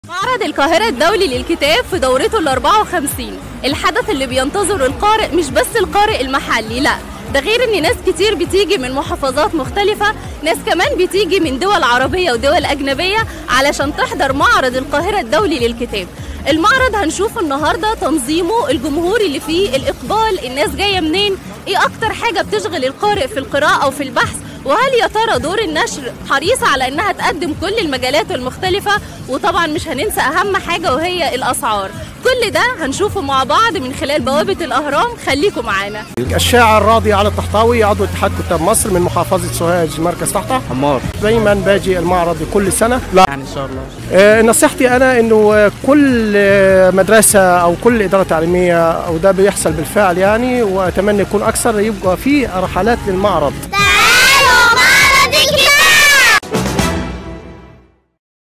معرض القاهرة الدولي للكتاب في دورته ال 54 الحدث اللي بينتظر القارئ مش بس القارئ المحلي لا ده غير ان ناس كتير بتيجي من محافظات مختلفة ناس كمان بتيجي من دول عربية ودول أجنبية علشان تحضر معرض القاهرة الدولي للكتاب المعرض هنشوف النهاردة تنظيمه الجمهور اللي فيه الإقبال الناس جاية منين ايه أكتر حاجة بتشغل القارئ في القراءة وفي البحث وهل يا ترى دور النشر حريصة على انها تقدم كل المجالات المختلفة وطبعا مش هننسى اهم حاجة وهي الاسعار كل ده هنشوفه مع بعض من خلال بوابة الاهرام خليكم معانا الشاعر راضي على الطحطاوي عضو اتحاد كتاب مصر من محافظة سوهاج مركز طحطح عمار دايما باجي المعرض كل سنة يعني ان شاء الله آه، نصيحتي انا انه آه، كل آه، مدرسة او كل ادارة تعليمية او ده بيحصل بالفعل يعني واتمنى يكون اكثر يبقى في رحلات للمعرض تعالوا